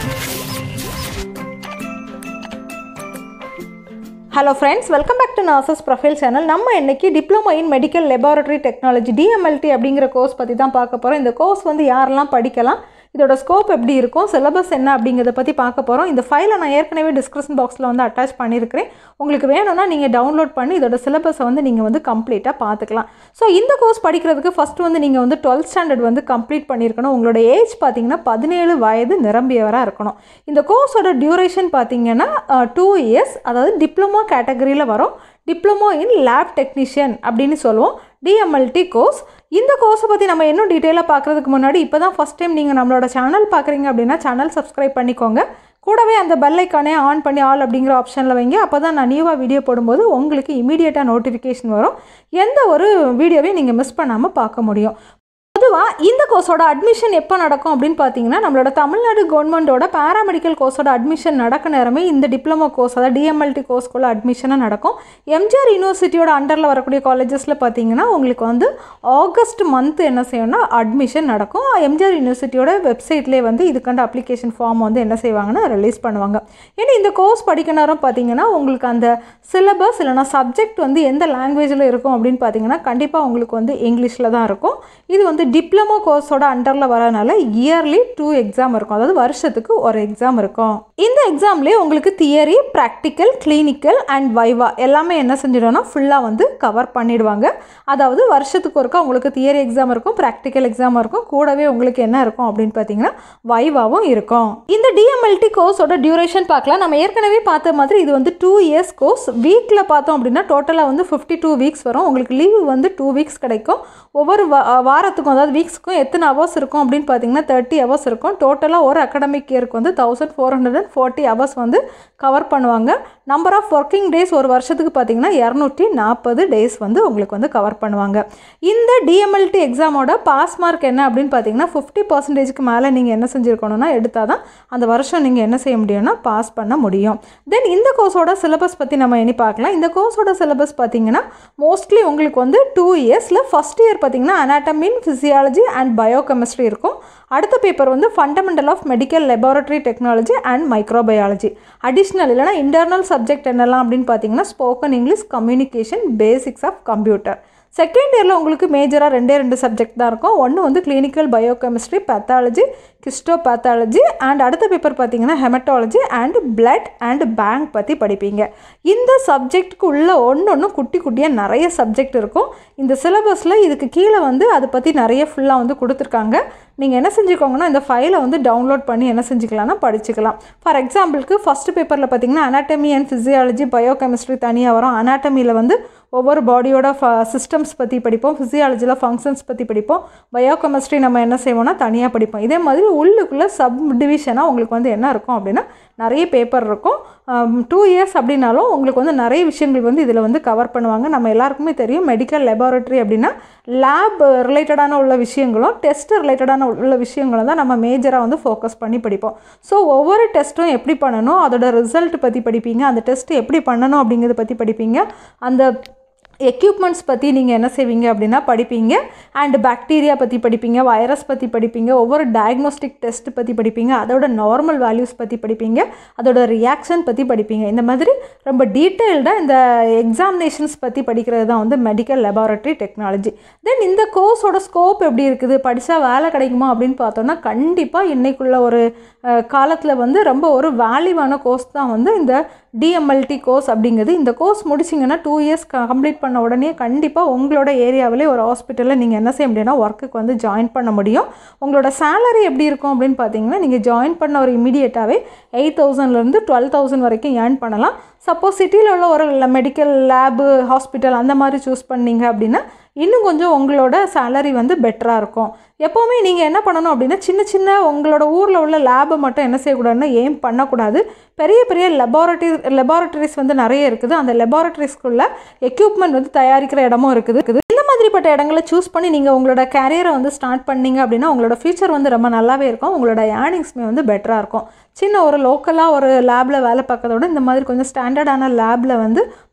hello friends welcome back to nurses profile channel நம்ம இன்னைக்கு diploma in medical laboratory technology DMLT அப்படிங்கிற course பற்றி தான் பார்க்க போகிறோம் இந்த கோர்ஸ் வந்து யாரெல்லாம் படிக்கலாம் இதோட ஸ்கோப் எப்படி இருக்கும் சிலபஸ் என்ன அப்படிங்கிறத பற்றி பார்க்க போகிறோம் இந்த ஃபைலை நான் ஏற்கனவே டிஸ்கிரிப்ஷன் பாக்ஸில் வந்து அட்டாச் பண்ணியிருக்கிறேன் உங்களுக்கு வேணும்னா நீங்கள் டவுன்லோட் பண்ணி இதோட சிலபஸை வந்து நீங்கள் வந்து கம்ப்ளீட்டாக பார்த்துக்கலாம் ஸோ இந்த கோர்ஸ் படிக்கிறதுக்கு ஃபஸ்ட்டு வந்து நீங்கள் வந்து டுவெல்த் ஸ்டாண்டர்ட் வந்து கம்ப்ளீட் பண்ணியிருக்கணும் உங்களோட ஏஜ் பார்த்தீங்கன்னா பதினேழு வயது நிரம்பியவராக இருக்கணும் இந்த கோர்ஸோட டியூரேஷன் பார்த்தீங்கன்னா டூ இயர்ஸ் அதாவது டிப்ளமோ கேட்டகரியில் வரும் டிப்ளமோ இன் லேப் டெக்னீஷியன் அப்படின்னு சொல்லுவோம் டிஎம்எல்டி கோர்ஸ் இந்த கோர்ஸை பற்றி நம்ம இன்னும் டீட்டெயிலாக பார்க்குறதுக்கு முன்னாடி இப்போ தான் ஃபஸ்ட் டைம் நீங்கள் நம்மளோட சேனல் பார்க்குறீங்க அப்படின்னா சேனல் சப்ஸ்கிரைப் பண்ணிக்கோங்க கூடவே அந்த பெல் ஐக்கானே ஆன் பண்ணி ஆல் அப்படிங்கிற ஆப்ஷனில் வைங்க அப்போ தான் நான் நியூவாக வீடியோ போடும்போது உங்களுக்கு இமீடியட்டாக நோட்டிஃபிகேஷன் வரும் எந்த ஒரு வீடியோவையும் நீங்கள் மிஸ் பண்ணாமல் பார்க்க முடியும் பொதுவாக இந்த கோர்ஸோட அட்மிஷன் எப்போ நடக்கும் அப்படின்னு பார்த்தீங்கன்னா நம்மளோட தமிழ்நாடு கவர்மெண்ட்டோட பேராமெடிக்கல் கோர்ஸோட அட்மிஷன் நடக்க நேரமே இந்த டிப்ளமோ கோர்ஸ் அதாவது டிஎம்எல்டி கோர்ஸ்க்குள்ள அட்மிஷனாக நடக்கும் எம்ஜிஆர் யூனிவர்சிட்டியோட அண்டரில் வரக்கூடிய காலேஜஸில் பார்த்தீங்கன்னா உங்களுக்கு வந்து ஆகஸ்ட் மந்த் என்ன செய்யணும்னா அட்மிஷன் நடக்கும் எம்ஜிஆர் யூனிவர்சிட்டியோட வெப்சைட்லேயே வந்து இதுக்கான அப்ளிகேஷன் ஃபார்ம் வந்து என்ன செய்வாங்கன்னா ரிலீஸ் பண்ணுவாங்க ஏன்னா இந்த கோர்ஸ் படிக்க நேரம் பார்த்தீங்கன்னா உங்களுக்கு அந்த சிலபஸ் இல்லைனா சப்ஜெக்ட் வந்து எந்த லாங்குவேஜில் இருக்கும் அப்படின்னு பார்த்தீங்கன்னா கண்டிப்பாக உங்களுக்கு வந்து இங்கிலீஷில் தான் இருக்கும் இது வந்து டிப்ளமோ கோர்ஸோட அண்டரில் வரனால இயர்லி டூ எக்ஸாம் இருக்கும் அதாவது வருஷத்துக்கு ஒரு எக்ஸாம் இருக்கும் இந்த எக்ஸாம்லேயே உங்களுக்கு theory practical clinical and viva எல்லாமே என்ன செஞ்சிடும்னா ஃபுல்லாக வந்து கவர் பண்ணிடுவாங்க அதாவது வருஷத்துக்கு ஒருக்கா உங்களுக்கு தியரி எக்ஸாம் இருக்கும் ப்ராக்டிக்கல் எக்ஸாம் இருக்கும் கூடவே உங்களுக்கு என்ன இருக்கும் அப்படின்னு பார்த்தீங்கன்னா வைவாவும் இருக்கும் இந்த டிஎம்எல்டி கோர்ஸோட டியூரேஷன் பார்க்கலாம் நம்ம ஏற்கனவே பார்த்த மாதிரி இது வந்து டூ இயர்ஸ் கோர்ஸ் வீக்கில் பார்த்தோம் அப்படின்னா டோட்டலாக வந்து ஃபிஃப்டி டூ வீக்ஸ் வரும் உங்களுக்கு லீவு வந்து டூ வீக்ஸ் கிடைக்கும் ஒவ்வொரு வா வாரத்துக்கும் அதாவது வீக்ஸுக்கும் எத்தனை ஹவர்ஸ் இருக்கும் அப்படின்னு பார்த்தீங்கன்னா தேர்ட்டி ஹவர்ஸ் இருக்கும் டோட்டலாக ஒரு அகடமிக் இயருக்கு வந்து thousand four hundred and forty hours வந்து கவர் பண்ணுவாங்க நம்பர் ஆஃப் ஒர்க்கிங் டேஸ் ஒரு வருஷத்துக்கு பார்த்தீங்கன்னா இரநூற்றி நாற்பது டேஸ் வந்து உங்களுக்கு வந்து கவர் பண்ணுவாங்க இந்த டிஎம்எல்டி எக்ஸாமோட பாஸ் மார்க் என்ன அப்படின்னு பார்த்தீங்கன்னா ஃபிஃப்டி பர்சன்டேஜ்க்கு மேலே நீங்கள் என்ன செஞ்சுருக்கணும்னா எடுத்தால் தான் அந்த வருஷம் நீங்கள் என்ன செய்ய முடியும்னா பாஸ் பண்ண முடியும் தென் இந்த கோர்ஸோட சிலபஸ் பற்றி நம்ம இனி பார்க்கலாம் இந்த கோர்ஸோட சிலபஸ் பார்த்தீங்கன்னா மோஸ்ட்லி உங்களுக்கு வந்து டூ இயர்ஸில் ஃபஸ்ட் இயர் பார்த்தீங்கன்னா அனாட்டமின் ஃபிசியாலஜி அண்ட் பயோகெமிஸ்ட்ரி இருக்கும் அடுத்த பேப்பர் வந்து fundamental of medical laboratory technology and microbiology additional இல்லைனா இன்டர்னல் சப்ஜெக்ட் என்னெல்லாம் அப்படின்னு பார்த்தீங்கன்னா spoken English communication basics of computer second இயரில் உங்களுக்கு மேஜராக ரெண்டே ரெண்டு சப்ஜெக்ட் தான் இருக்கும் ஒன்று வந்து clinical biochemistry pathology histopathology and அடுத்த பேப்பர் பார்த்தீங்கன்னா haematology and blood and bank பற்றி படிப்பீங்க இந்த சப்ஜெக்ட்டுக்கு உள்ள ஒன்று ஒன்று குட்டி குட்டியாக நிறைய சப்ஜெக்ட் இருக்கும் இந்த சிலபஸில் இதுக்கு கீழே வந்து அதை பற்றி நிறைய ஃபுல்லாக வந்து கொடுத்துருக்காங்க நீங்கள் என்ன செஞ்சுக்கோங்கன்னா இந்த ஃபைலை வந்து டவுன்லோட் பண்ணி என்ன செஞ்சுக்கலாம்னா படிச்சுக்கலாம் ஃபார் எக்ஸாம்பிளுக்கு ஃபஸ்ட் பேப்பரில் பார்த்தீங்கன்னா அனாட்டமி அண்ட் ஃபிசியாலஜி பயோகெமிஸ்ட்ரி தனியாக வரும் அனாட்டமியில் வந்து ஒவ்வொரு பாடியோட ஃப சிஸ்டம்ஸ் பற்றி படிப்போம் ஃபிசியாலஜியில் ஃபங்க்ஷன்ஸ் பற்றி படிப்போம் பயோகெமிஸ்ட்ரி நம்ம என்ன செய்வோம்னா தனியாக படிப்போம் இதே மாதிரி உள்ளுக்குள்ளே சப் டிவிஷனாக உங்களுக்கு வந்து என்ன இருக்கும் அப்படின்னா நிறைய பேப்பர் இருக்கும் டூ இயர்ஸ் அப்படின்னாலும் உங்களுக்கு வந்து நிறைய விஷயங்கள் வந்து இதில் வந்து கவர் பண்ணுவாங்க நம்ம எல்லாருக்குமே தெரியும் மெடிக்கல் லெபார்ட்டரி அப்படின்னா லேப் ரிலேட்டடான உள்ள விஷயங்களும் டெஸ்ட் ரிலேட்டடான உள்ள விஷயங்களும் தான் நம்ம மேஜராக வந்து ஃபோக்கஸ் பண்ணி படிப்போம் ஸோ ஒவ்வொரு டெஸ்ட்டும் எப்படி பண்ணணும் அதோட ரிசல்ட் பற்றி படிப்பீங்க அந்த டெஸ்ட் எப்படி பண்ணணும் அப்படிங்கிறத பற்றி படிப்பீங்க அந்த எக்யூப்மெண்ட்ஸ் பற்றி நீங்கள் என்ன செய்வீங்க அப்படின்னா படிப்பீங்க அண்ட் பாக்டீரியா பற்றி படிப்பீங்க வைரஸ் பற்றி படிப்பீங்க ஒவ்வொரு டயக்னோஸ்டிக் டெஸ்ட் பற்றி படிப்பீங்க அதோட நார்மல் வேல்யூஸ் பற்றி படிப்பீங்க அதோட ரியாக்ஷன் பற்றி படிப்பீங்க இந்த மாதிரி ரொம்ப டீட்டெயில்டாக இந்த எக்ஸாமினேஷன்ஸ் பற்றி படிக்கிறது தான் வந்து மெடிக்கல் லெபார்ட்டரி டெக்னாலஜி தென் இந்த கோர்ஸோட ஸ்கோப் எப்படி இருக்குது படித்தா வேலை கிடைக்குமா அப்படின்னு பார்த்தோன்னா கண்டிப்பாக இன்றைக்குள்ள ஒரு காலத்தில் வந்து ரொம்ப ஒரு வேல்யூவான கோர்ஸ் தான் வந்து இந்த டிஎம்எல்டி கோர்ஸ் அப்படிங்கிறது இந்த கோர்ஸ் முடிச்சிங்கன்னா டூ இயர்ஸ் கம்ப்ளீட் பண்ண உடனே கண்டிப்பாக உங்களோட ஏரியாவிலே ஒரு ஹாஸ்பிட்டலில் நீங்கள் என்ன செய்ய முடியும்னா ஒர்க்குக்கு வந்து ஜாயின் பண்ண முடியும் உங்களோட சேலரி எப்படி இருக்கும் அப்படின்னு பார்த்தீங்கன்னா நீங்கள் ஜாயின் பண்ண ஒரு இமீடியட்டாகவே எயிட் தௌசண்ட்லேருந்து டுவெல் தௌசண்ட் வரைக்கும் ஏர்ன் பண்ணலாம் சப்போஸ் சிட்டியில் உள்ள ஒரு மெடிக்கல் லேபு ஹாஸ்பிட்டல் அந்த மாதிரி சூஸ் பண்ணீங்க அப்படின்னா இன்னும் கொஞ்சம் உங்களோட சேலரி வந்து பெட்டராக இருக்கும் எப்போவுமே நீங்கள் என்ன பண்ணணும் அப்படின்னா சின்ன சின்ன உங்களோட ஊரில் உள்ள லேபை மட்டும் என்ன செய்யக்கூடாதுன்னா எய்ம் பண்ணக்கூடாது பெரிய பெரிய லெபார்ட்டரி லெபார்ட்டரிஸ் வந்து நிறைய இருக்குது அந்த லெபார்ட்டரிஸ்க்குள்ள எக்யூப்மெண்ட் வந்து தயாரிக்கிற இடமும் இருக்குது இருக்குது இந்த மாதிரிப்பட்ட இடங்களை சூஸ் பண்ணி நீங்கள் உங்களோட கேரியரை வந்து ஸ்டார்ட் பண்ணீங்க அப்படின்னா உங்களோட ஃபியூச்சர் வந்து ரொம்ப நல்லாவே இருக்கும் உங்களோட ஏர்னிங்ஸுமே வந்து பெட்டராக இருக்கும் சின்ன ஒரு லோக்கலாக ஒரு லேபில் வேலை பார்க்கறத விட இந்த மாதிரி கொஞ்சம் ஸ்டாண்டர்டான லேபில் வந்து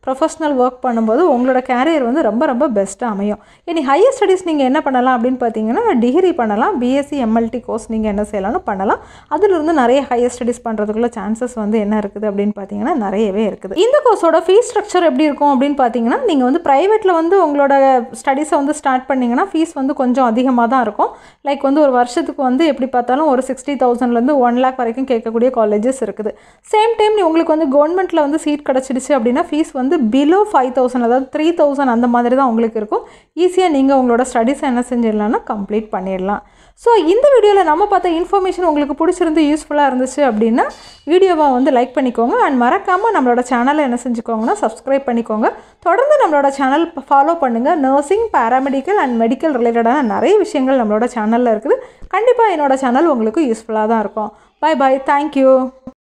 ப்ரொஃபஷ்னல் ஒர்க் பண்ணும்போது உங்களோட கேரியர் வந்து ரொம்ப ரொம்ப பெஸ்ட்டாக அமையும் இனி ஹையர் ஸ்டடீஸ் நீங்கள் என்ன பண்ணலாம் அப்படின்னு பார்த்தீங்கன்னா டிகிரி பண்ணலாம் பிஎஸ்சி எம்எல்டி கோர்ஸ் நீங்கள் என்ன செய்யலாம்னு பண்ணலாம் அதிலிருந்து நிறைய ஹையர் ஸ்டடீஸ் பண்ணுறதுக்குள்ள சான்சஸ் வந்து என்ன இருக்குது அப்படின்னு பார்த்தீங்கன்னா நிறையவே இருக்குது இந்த கோர்ஸோட ஃபீஸ் ஸ்ட்ரக்சர் எப்படி இருக்கும் அப்படின்னு பார்த்தீங்கன்னா நீங்கள் வந்து ப்ரைவேட்டில் வந்து உங்களோட ஸ்டடீஸை வந்து ஸ்டார்ட் பண்ணிங்கன்னா ஃபீஸ் வந்து கொஞ்சம் அதிகமாக தான் இருக்கும் லைக் வந்து ஒரு வருஷத்துக்கு வந்து எப்படி பார்த்தாலும் ஒரு சிக்ஸ்டி தௌசண்ட்லேருந்து ஒன் லேக் வரைக்கும் கேட்கக்கூடிய காலேஜஸ் இருக்குது சேம் டைம் உங்களுக்கு வந்து கவர்மெண்ட்டில் வந்து சீட் கிடச்சிடுச்சு அப்படின்னா ஃபீஸ் வந்து பிலோ ஃபைவ் தௌசண்ட் அதாவது த்ரீ தௌசண்ட் அந்த மாதிரி தான் உங்களுக்கு இருக்கும் ஈஸியாக நீங்கள் உங்களோட ஸ்டடீஸை என்ன செஞ்சிடலாம்னா கம்ப்ளீட் பண்ணிடலாம் ஸோ இந்த வீடியோவில் நம்ம பார்த்த இன்ஃபர்மேஷன் உங்களுக்கு பிடிச்சிருந்து யூஸ்ஃபுல்லாக இருந்துச்சு அப்படின்னா வீடியோவை வந்து லைக் பண்ணிக்கோங்க அண்ட் மறக்காமல் நம்மளோட சேனலை என்ன செஞ்சுக்கோங்கன்னா சப்ஸ்கிரைப் பண்ணிக்கோங்க தொடர்ந்து நம்மளோட சேனல் ஃபாலோ பண்ணுங்கள் நர்சிங் பேராமெடிக்கல் அண்ட் மெடிக்கல் ரிலேட்டடான நிறைய விஷயங்கள் நம்மளோட சேனலில் இருக்குது கண்டிப்பாக என்னோட சேனல் உங்களுக்கு யூஸ்ஃபுல்லாக தான் இருக்கும் பை பாய் தேங்க்யூ